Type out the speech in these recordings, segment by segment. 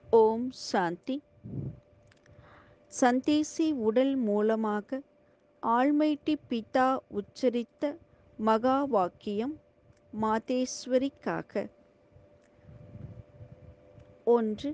ஓம் சாந்தி சந்தேசி உடல் மூலமாக ஆல்மைட்டி பிதா உச்சரித்த மகா வாக்கியம் மாதேஸ்வரிக்காக ஒன்று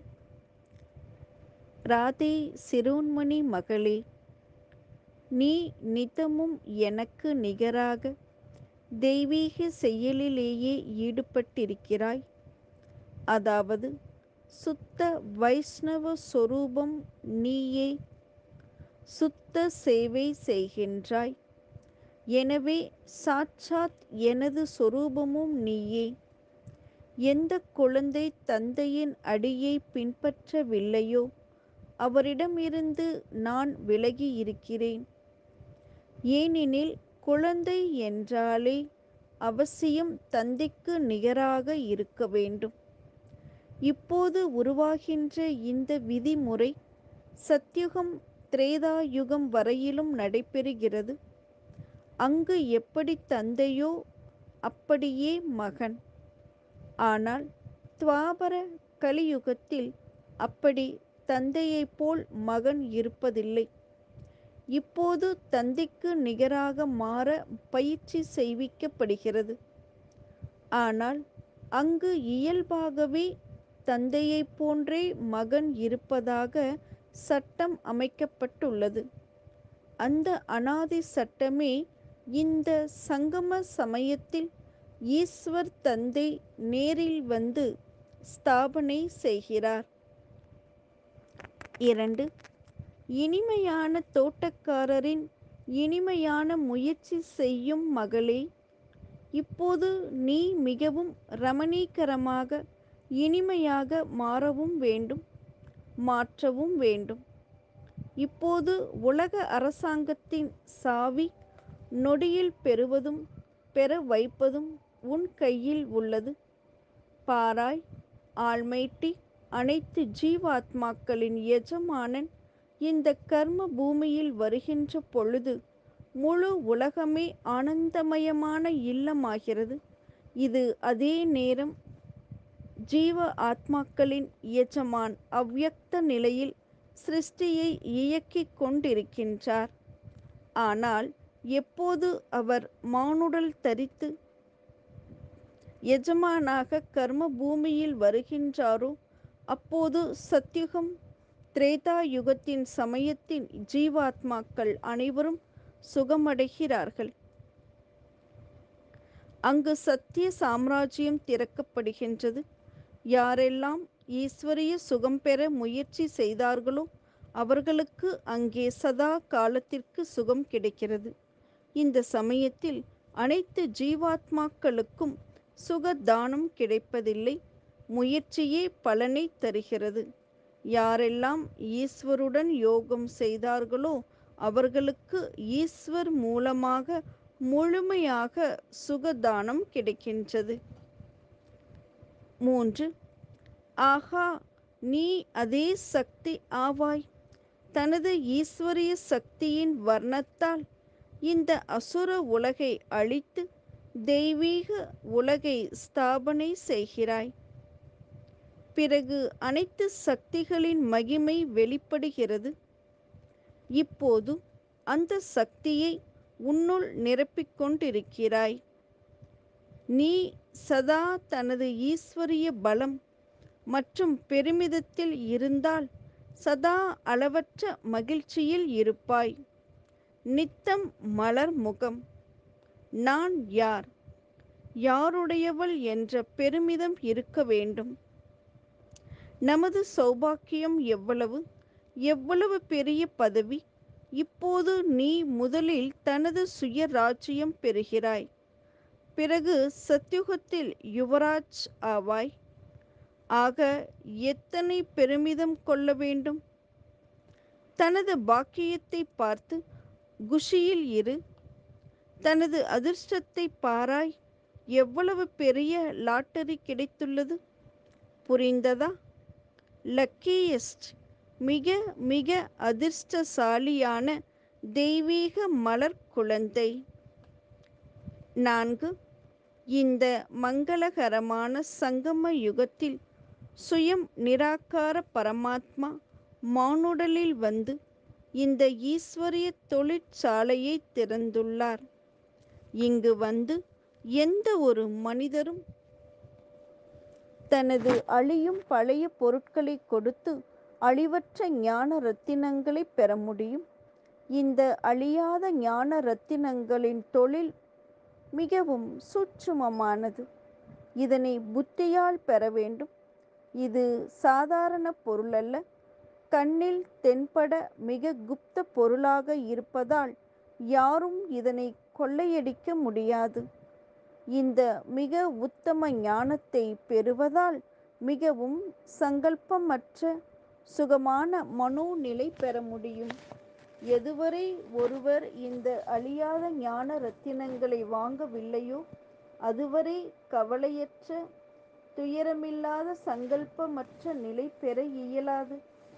ராதே சிரோன்மணி மகளே நீ நித்தமும் எனக்கு நிகராக தெய்வீக செயலிலேயே ஈடுபட்டிருக்கிறாய் அதாவது சுத்த வைஷ்ணவ சொரூபம் நீயே சுத்த சேவை செய்கின்றாய் எனவே சாட்சாத் எனது சொரூபமும் நீயே எந்த குழந்தை தந்தையின் அடியை பின்பற்றவில்லையோ அவரிடமிருந்து நான் விலகி இருக்கிறேன் ஏனெனில் குழந்தை என்றாலே அவசியம் தந்தைக்கு நிகராக இருக்க வேண்டும் இப்போது உருவாகின்ற இந்த விதிமுறை சத்யுகம் திரேதாயுகம் வரையிலும் நடைபெறுகிறது அங்கு எப்படி தந்தையோ அப்படியே மகன் ஆனால் துவாபர கலியுகத்தில் அப்படி தந்தையைப் போல் மகன் இருப்பதில்லை இப்போது தந்தைக்கு நிகராக மாற பயிற்சி செய்விக்கப்படுகிறது ஆனால் அங்கு இயல்பாகவே தந்தையைப் போன்றே மகன் இருப்பதாக சட்டம் அமைக்கப்பட்டுள்ளது அந்த அனாதி சட்டமே இந்த சங்கம சமயத்தில் ஈஸ்வர் தந்தை நேரில் வந்து ஸ்தாபனை செய்கிறார் இரண்டு இனிமையான தோட்டக்காரரின் இனிமையான முயற்சி செய்யும் மகளே இப்போது நீ மிகவும் ரமணீகரமாக இனிமையாக மாறவும் வேண்டும் மாற்றவும் வேண்டும் இப்போது உலக அரசாங்கத்தின் சாவி நொடியில் பெறுவதும் பெற வைப்பதும் உன் கையில் உள்ளது பாராய் ஆல்மைட்டி அனைத்து ஜீவாத்மாக்களின் எஜமானன் இந்த கர்ம பூமியில் வருகின்ற பொழுது முழு உலகமே ஆனந்தமயமான இல்லமாகிறது இது அதே நேரம் ஜீவ ஆத்மாக்களின் எஜமான் அவ்யக்த நிலையில் சிருஷ்டியை இயக்கிக் கொண்டிருக்கின்றார் ஆனால் எப்போது அவர் மானுடல் தரித்து எஜமானாக கர்ம பூமியில் வருகின்றாரோ அப்போது சத்யுகம் திரேதா யுகத்தின் சமயத்தின் ஜீவாத்மாக்கள் அனைவரும் சுகமடைகிறார்கள் அங்கு சத்திய சாம்ராஜ்யம் திறக்கப்படுகின்றது யாரெல்லாம் ஈஸ்வரிய சுகம் பெற முயற்சி செய்தார்களோ அவர்களுக்கு அங்கே சதா காலத்திற்கு சுகம் கிடைக்கிறது இந்த சமயத்தில் அனைத்து ஜீவாத்மாக்களுக்கும் சுகதானம் கிடைப்பதில்லை முயற்சியே பலனை தருகிறது யாரெல்லாம் ஈஸ்வருடன் யோகம் செய்தார்களோ அவர்களுக்கு ஈஸ்வர் மூலமாக முழுமையாக சுகதானம் கிடைக்கின்றது மூன்று ஆஹா நீ அதே சக்தி ஆவாய் தனது ஈஸ்வரிய சக்தியின் வர்ணத்தால் இந்த அசுர உலகை அழித்து தெய்வீக உலகை ஸ்தாபனை செய்கிறாய் பிறகு அனைத்து சக்திகளின் மகிமை வெளிப்படுகிறது இப்போது அந்த சக்தியை உன்னுள் நிரப்பிக் கொண்டிருக்கிறாய் நீ சதா தனது ஈஸ்வரிய பலம் மற்றும் பெருமிதத்தில் இருந்தால் சதா அளவற்ற மகிழ்ச்சியில் இருப்பாய் நித்தம் மலர் முகம் நான் யார் யாருடையவள் என்ற பெருமிதம் இருக்க வேண்டும் நமது சௌபாக்கியம் எவ்வளவு எவ்வளவு பெரிய பதவி இப்போது நீ முதலில் தனது சுய ராஜ்யம் பெறுகிறாய் பிறகு சத்யுகத்தில் யுவராஜ் ஆவாய் ஆக எத்தனை பெருமிதம் கொள்ள வேண்டும் தனது பாக்கியத்தை பார்த்து குஷியில் இரு தனது அதிர்ஷ்டத்தை பாராய் எவ்வளவு பெரிய லாட்டரி கிடைத்துள்ளது புரிந்ததா லக்கியஸ்ட் மிக மிக அதிர்ஷ்டசாலியான தெய்வீக மலர் குழந்தை நான்கு இந்த மங்களகரமான சங்கம யுகத்தில் சுயம் நிராகார பரமாத்மா மானுடலில் வந்து இந்த ஈஸ்வரிய தொழிற்சாலையை திறந்துள்ளார் இங்கு வந்து எந்த ஒரு மனிதரும் தனது அழியும் பழைய பொருட்களை கொடுத்து அழிவற்ற ஞான ரத்தினங்களை பெற முடியும் இந்த அழியாத ஞான ரத்தினங்களின் தொழில் மிகவும் சூட்சுமமானது இதனை புத்தியால் பெற வேண்டும் இது சாதாரண பொருள் அல்ல கண்ணில் தென்பட மிக குப்த பொருளாக இருப்பதால் யாரும் இதனை கொள்ளையடிக்க முடியாது இந்த மிக உத்தம ஞானத்தை பெறுவதால் மிகவும் சங்கல்பமற்ற சுகமான மனோநிலை பெற முடியும் எதுவரை ஒருவர் இந்த அழியாத ஞான ரத்தினங்களை வாங்கவில்லையோ அதுவரை கவலையற்ற துயரமில்லாத சங்கல்பமற்ற நிலை பெற இயலாது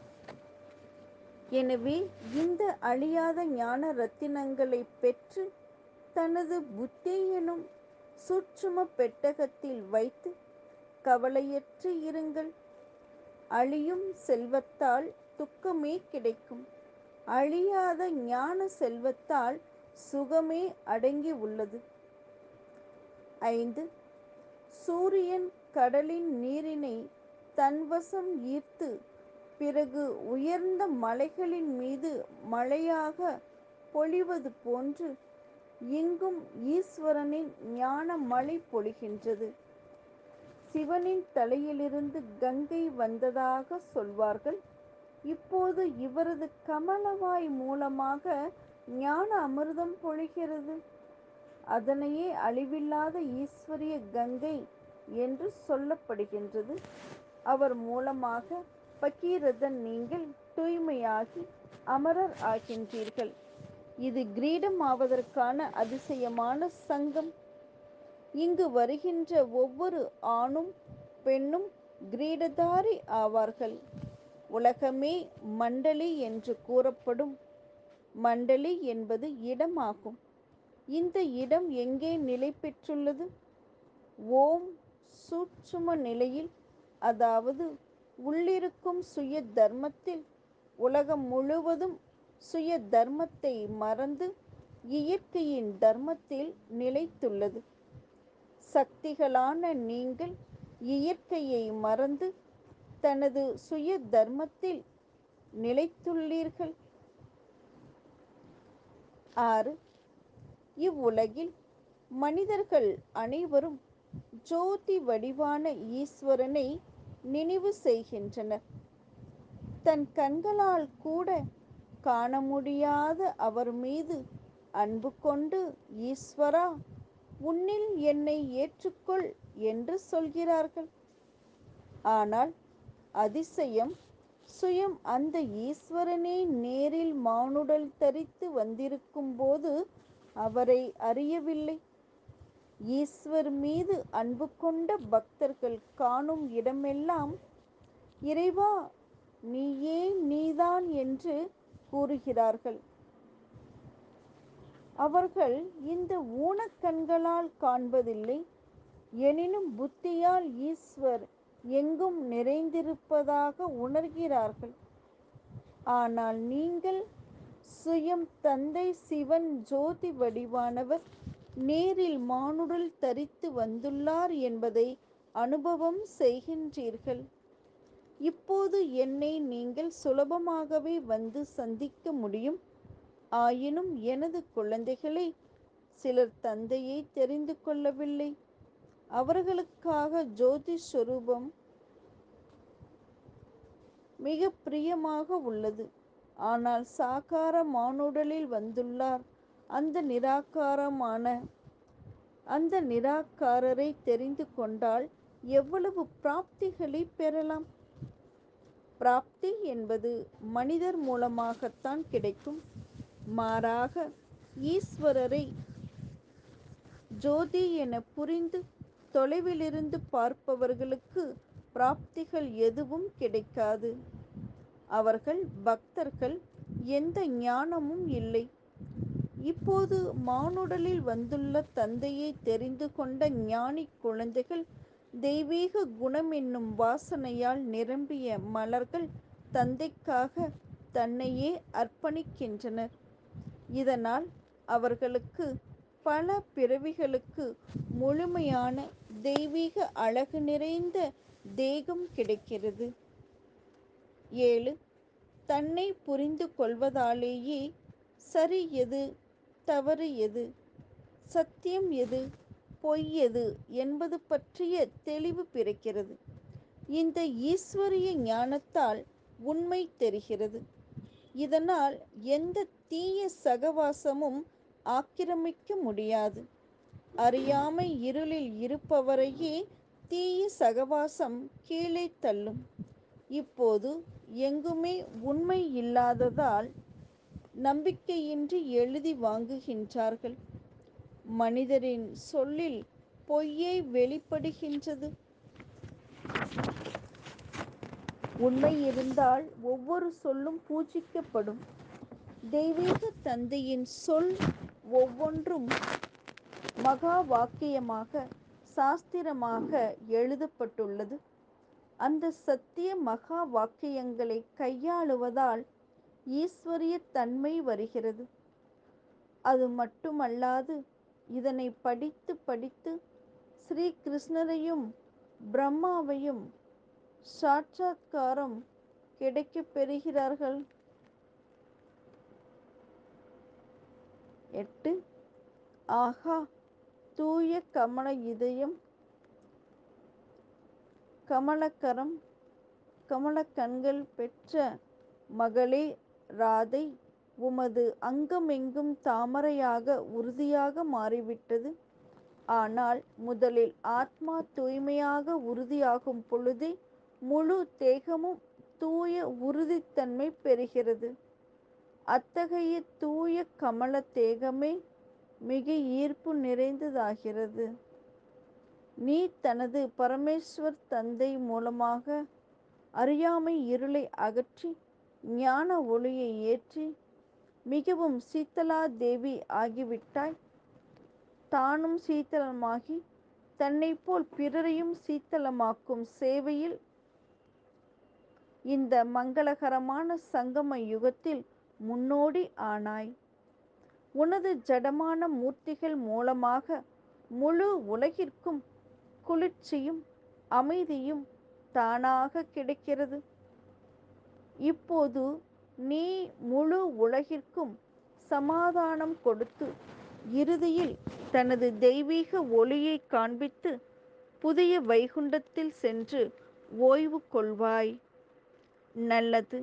எனவே இந்த அழியாத ஞான ரத்தினங்களை பெற்று தனது புத்தி எனும் சூட்சும பெட்டகத்தில் வைத்து கவலையற்று இருங்கள் அழியும் செல்வத்தால் துக்கமே கிடைக்கும் அழியாத ஞான செல்வத்தால் சுகமே அடங்கி உள்ளது ஐந்து சூரியன் கடலின் நீரினை தன்வசம் ஈர்த்து பிறகு உயர்ந்த மலைகளின் மீது மழையாக பொழிவது போன்று இங்கும் ஈஸ்வரனின் ஞான மழை பொழிகின்றது சிவனின் தலையிலிருந்து கங்கை வந்ததாக சொல்வார்கள் இப்போது இவரது கமலவாய் மூலமாக ஞான அமிர்தம் பொழிகிறது அதனையே அழிவில்லாத ஈஸ்வரிய கங்கை என்று சொல்லப்படுகின்றது அவர் மூலமாக பகீரதன் நீங்கள் தூய்மையாகி அமரர் ஆகின்றீர்கள் இது கிரீடம் ஆவதற்கான அதிசயமான சங்கம் இங்கு வருகின்ற ஒவ்வொரு ஆணும் பெண்ணும் கிரீடதாரி ஆவார்கள் உலகமே மண்டலி என்று கூறப்படும் மண்டலி என்பது இடமாகும் இந்த இடம் எங்கே நிலை பெற்றுள்ளது ஓம் சூட்சும நிலையில் அதாவது உள்ளிருக்கும் சுய தர்மத்தில் உலகம் முழுவதும் சுய தர்மத்தை மறந்து இயற்கையின் தர்மத்தில் நிலைத்துள்ளது சக்திகளான நீங்கள் இயற்கையை மறந்து தனது சுய தர்மத்தில் நிலைத்துள்ளீர்கள் ஆறு இவ்வுலகில் மனிதர்கள் அனைவரும் ஜோதி வடிவான ஈஸ்வரனை நினைவு செய்கின்றனர் தன் கண்களால் கூட காண முடியாத அவர் மீது அன்பு கொண்டு ஈஸ்வரா உன்னில் என்னை ஏற்றுக்கொள் என்று சொல்கிறார்கள் ஆனால் அதிசயம் சுயம் அந்த ஈஸ்வரனே நேரில் மானுடல் தரித்து வந்திருக்கும் போது அவரை அறியவில்லை ஈஸ்வர் மீது அன்பு கொண்ட பக்தர்கள் காணும் இடமெல்லாம் இறைவா நீயே நீதான் என்று கூறுகிறார்கள் அவர்கள் இந்த ஊனக்கண்களால் காண்பதில்லை எனினும் புத்தியால் ஈஸ்வர் எங்கும் நிறைந்திருப்பதாக உணர்கிறார்கள் ஆனால் நீங்கள் சுயம் தந்தை சிவன் ஜோதி வடிவானவர் நேரில் மானுடல் தரித்து வந்துள்ளார் என்பதை அனுபவம் செய்கின்றீர்கள் இப்போது என்னை நீங்கள் சுலபமாகவே வந்து சந்திக்க முடியும் ஆயினும் எனது குழந்தைகளே சிலர் தந்தையை தெரிந்து கொள்ளவில்லை அவர்களுக்காக ஜோதி ஸ்வரூபம் மிக பிரியமாக உள்ளது ஆனால் சாகார மானுடலில் வந்துள்ளார் அந்த நிராகாரமான அந்த நிராகாரரை தெரிந்து கொண்டால் எவ்வளவு பிராப்திகளை பெறலாம் பிராப்தி என்பது மனிதர் மூலமாகத்தான் கிடைக்கும் மாறாக ஈஸ்வரரை ஜோதி என புரிந்து தொலைவிலிருந்து பார்ப்பவர்களுக்கு பிராப்திகள் எதுவும் கிடைக்காது அவர்கள் பக்தர்கள் எந்த ஞானமும் இல்லை இப்போது மானுடலில் வந்துள்ள தந்தையை தெரிந்து கொண்ட ஞானி குழந்தைகள் தெய்வீக குணம் என்னும் வாசனையால் நிரம்பிய மலர்கள் தந்தைக்காக தன்னையே அர்ப்பணிக்கின்றனர் இதனால் அவர்களுக்கு பல பிறவிகளுக்கு முழுமையான தெய்வீக அழகு நிறைந்த தேகம் கிடைக்கிறது ஏழு தன்னை புரிந்து கொள்வதாலேயே சரி எது தவறு எது சத்தியம் எது பொய் எது என்பது பற்றிய தெளிவு பிறக்கிறது இந்த ஈஸ்வரிய ஞானத்தால் உண்மை தெரிகிறது இதனால் எந்த தீய சகவாசமும் ஆக்கிரமிக்க முடியாது அறியாமை இருளில் இருப்பவரையே தீய சகவாசம் கீழே தள்ளும் இப்போது எங்குமே உண்மை இல்லாததால் நம்பிக்கையின்றி எழுதி வாங்குகின்றார்கள் மனிதரின் சொல்லில் பொய்யே வெளிப்படுகின்றது உண்மை இருந்தால் ஒவ்வொரு சொல்லும் பூஜிக்கப்படும் தெய்வீக தந்தையின் சொல் ஒவ்வொன்றும் மகா வாக்கியமாக சாஸ்திரமாக எழுதப்பட்டுள்ளது அந்த சத்திய மகா வாக்கியங்களை கையாளுவதால் ஈஸ்வரிய தன்மை வருகிறது அது மட்டுமல்லாது இதனை படித்து படித்து ஸ்ரீ கிருஷ்ணரையும் பிரம்மாவையும் சாட்சாத்காரம் கிடைக்கப் பெறுகிறார்கள் எட்டு ஆஹா தூய கமல இதயம் கமலக்கரம் கமலக்கண்கள் பெற்ற மகளே ராதை உமது அங்கமெங்கும் தாமரையாக உறுதியாக மாறிவிட்டது ஆனால் முதலில் ஆத்மா தூய்மையாக உறுதியாகும் பொழுதே முழு தேகமும் தூய உறுதித்தன்மை பெறுகிறது அத்தகைய தூய கமல தேகமே மிக ஈர்ப்பு நிறைந்ததாகிறது நீ தனது பரமேஸ்வர் தந்தை மூலமாக அறியாமை இருளை அகற்றி ஞான ஒளியை ஏற்றி மிகவும் சீத்தலா தேவி ஆகிவிட்டாய் தானும் சீத்தலமாகி தன்னை போல் பிறரையும் சீத்தலமாக்கும் சேவையில் இந்த மங்களகரமான சங்கம யுகத்தில் முன்னோடி ஆனாய் உனது ஜடமான மூர்த்திகள் மூலமாக முழு உலகிற்கும் குளிர்ச்சியும் அமைதியும் தானாக கிடைக்கிறது இப்போது நீ முழு உலகிற்கும் சமாதானம் கொடுத்து இறுதியில் தனது தெய்வீக ஒளியை காண்பித்து புதிய வைகுண்டத்தில் சென்று ஓய்வு கொள்வாய் நல்லது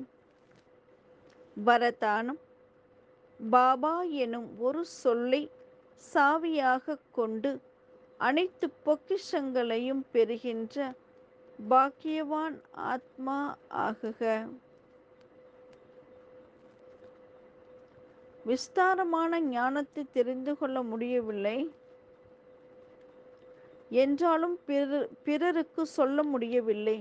வரதானம் பாபா எனும் ஒரு சொல்லை சாவியாக கொண்டு அனைத்து பொக்கிஷங்களையும் பெறுகின்ற பாக்கியவான் ஆத்மா ஆகுக விஸ்தாரமான ஞானத்தை தெரிந்து கொள்ள முடியவில்லை என்றாலும் பிறர் பிறருக்கு சொல்ல முடியவில்லை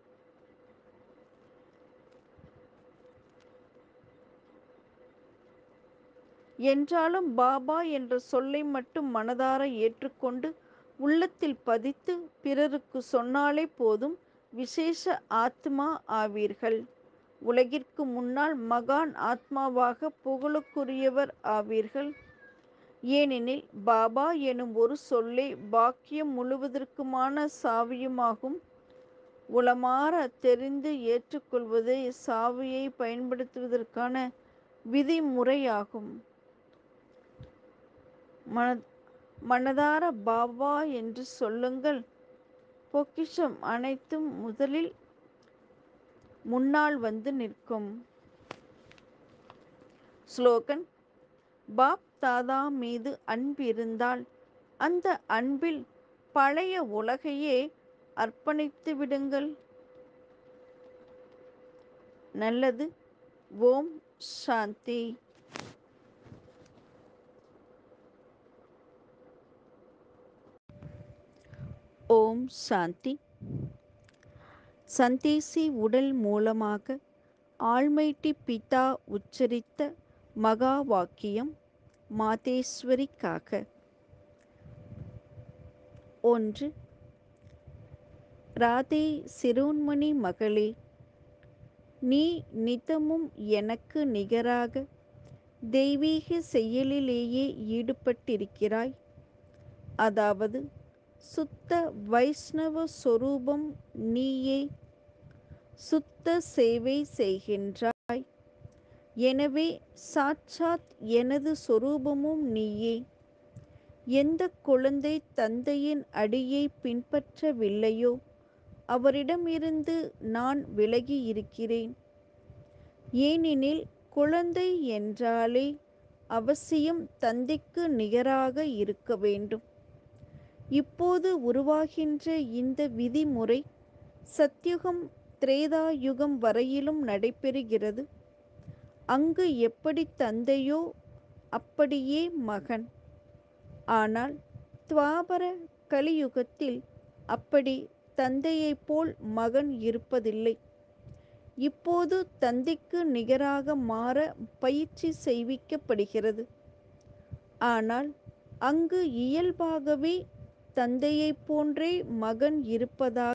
என்றாலும் பாபா என்ற சொல்லை மட்டும் மனதார ஏற்றுக்கொண்டு உள்ளத்தில் பதித்து பிறருக்கு சொன்னாலே போதும் விசேஷ ஆத்மா ஆவீர்கள் உலகிற்கு முன்னால் மகான் ஆத்மாவாக புகழுக்குரியவர் ஆவீர்கள் ஏனெனில் பாபா எனும் ஒரு சொல்லே பாக்கியம் முழுவதற்குமான சாவியுமாகும் உளமாற தெரிந்து ஏற்றுக்கொள்வதே சாவியை பயன்படுத்துவதற்கான விதிமுறையாகும் மன மனதார பாபா என்று சொல்லுங்கள் பொக்கிஷம் அனைத்தும் முதலில் முன்னால் வந்து நிற்கும் ஸ்லோகன் பாப் தாதா மீது அன்பு இருந்தால் அந்த அன்பில் பழைய உலகையே அர்ப்பணித்து விடுங்கள் நல்லது ஓம் சாந்தி ஓம் சாந்தி சந்தேசி உடல் மூலமாக ஆல்மைட்டி பிதா உச்சரித்த மகா வாக்கியம் மாதேஸ்வரிக்காக ஒன்று ராதே சிரோன்மணி மகளே நீ நிதமும் எனக்கு நிகராக தெய்வீக செயலிலேயே ஈடுபட்டிருக்கிறாய் அதாவது சுத்த வைஷ்ணவ சொரூபம் நீயே சுத்த சேவை செய்கின்றாய் எனவே சாட்சாத் எனது சொரூபமும் நீயே எந்த குழந்தை தந்தையின் அடியை பின்பற்றவில்லையோ அவரிடமிருந்து நான் விலகி இருக்கிறேன் ஏனெனில் குழந்தை என்றாலே அவசியம் தந்தைக்கு நிகராக இருக்க வேண்டும் இப்போது உருவாகின்ற இந்த விதிமுறை சத்யுகம் திரேதா யுகம் வரையிலும் நடைபெறுகிறது அங்கு எப்படி தந்தையோ அப்படியே மகன் ஆனால் துவாபர கலியுகத்தில் அப்படி தந்தையைப் போல் மகன் இருப்பதில்லை இப்போது தந்தைக்கு நிகராக மாற பயிற்சி செய்விக்கப்படுகிறது ஆனால் அங்கு இயல்பாகவே தந்தையைப் போன்றே மகன் இருப்பதாக